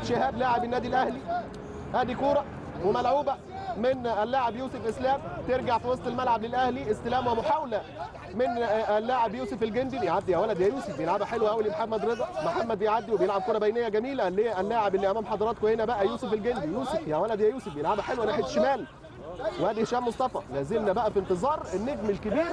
شهاب لاعب النادي الاهلي ادي كوره وملعوبه من اللاعب يوسف اسلام ترجع في وسط الملعب للاهلي استلام ومحاوله من اللاعب يوسف الجندي يعدي يا ولد يا يوسف بيلعبها حلوه قوي لمحمد رضا محمد بيعدي وبيلعب كره بينيه جميله للاعب اللي امام حضراتكم هنا بقى يوسف الجندي يوسف يا ولد يا يوسف بيلعبها حلوه ناحيه الشمال وادي هشام مصطفى لازلنا بقى في انتظار النجم الكبير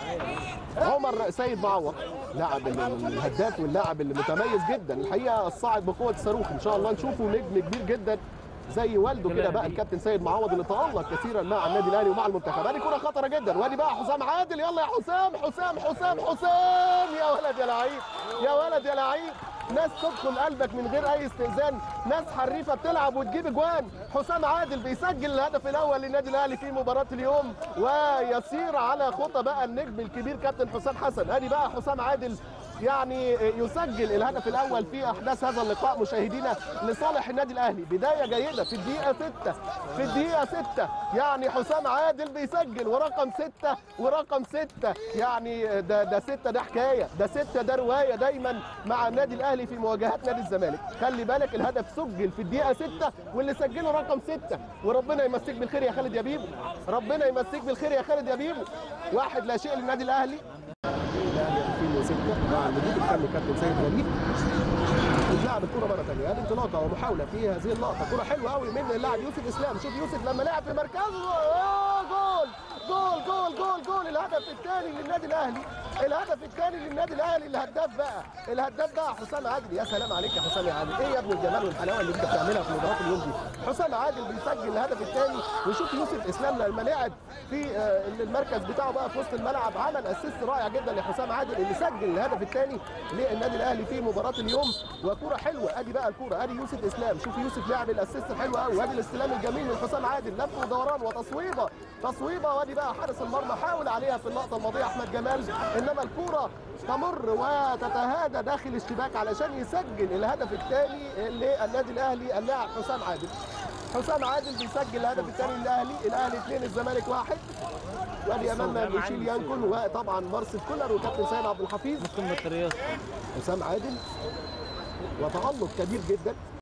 عمر سيد معوض لاعب الهداف واللاعب اللي متميز جدا الحقيقه الصاعد بقوه الصاروخ ان شاء الله نشوفه نجم كبير جدا زي والده كده بقى الكابتن سيد معوض اللي تالق كثيرا مع النادي الاهلي ومع المنتخب ادي كره خطره جدا وادي بقى حسام عادل يلا يا حسام حسام حسام حسام يا ولد يا لعيب يا ولد يا لعيب ناس تدخل قلبك من غير اي استئذان ناس حريفه بتلعب وتجيب اجوان حسام عادل بيسجل الهدف الاول للنادي الاهلي في مباراه اليوم ويسير على خطى بقى النجم الكبير كابتن حسام حسن ادي بقى حسام عادل يعني يسجل الهدف الاول في احداث هذا اللقاء مشاهدينا لصالح النادي الاهلي بدايه جيده في الدقيقه 6 في الدقيقه 6 يعني حسام عادل بيسجل ورقم 6 ورقم 6 يعني ده ده 6 ده حكايه ده 6 ده روايه دايما مع النادي الاهلي في مواجهات نادي الزمالك خلي بالك الهدف سجل في الدقيقه 6 واللي سجله رقم 6 وربنا يمسيك بالخير يا خالد يا بيبو ربنا يمسيك بالخير يا خالد يا بيبو واحد لا شيء للنادي الاهلي الاهلي 2006 مع المدير الفني كابتن سيد غريب بتلعب الكره مره ثانيه ادي انطلاقه ومحاوله في هذه اللقطه كره حلوه قوي من اللاعب يوسف اسلام شوف يوسف لما لعب في مركزه آه جول جول جول جول جول الهدف الثاني للنادي الاهلي الهدف الثاني للنادي الاهلي الهداف بقى الهداف بقى حسام عادل يا سلام عليك يا حسام يا عادل ايه يا ابن الجمال والحلاوه اللي انت بتعملها في مباراه اليوم دي حسام عادل بيسجل الهدف الثاني وشوف يوسف اسلام لما لعب في آه، المركز بتاعه بقى في وسط الملعب عمل اسيست رائع جدا لحسام عادل اللي سجل الهدف الثاني للنادي الاهلي في مباراه اليوم وكوره حلوه ادي بقى الكوره ادي يوسف اسلام شوف يوسف لعب الاسيست الحلو قوي وادي الاستلام الجميل من حسام عادل لف ودوران وتصويبه تصويبه وادي بقى حارس المرمى حاول عليها في اللقطه الماضيه احمد جمال انما الكوره تمر وتتهادى داخل الشباك علشان يسجل الهدف الثاني للنادي الاهلي اللاعب حسام عادل حسام عادل بيسجل الهدف الثاني للاهلي الاهلي اثنين الزمالك واحد وادي امامنا ميشيل يانكون وطبعا مارسيل كولر وكابتن سيد عبد الحفيظ قمه الرياضه حسام عادل وتألق كبير جدا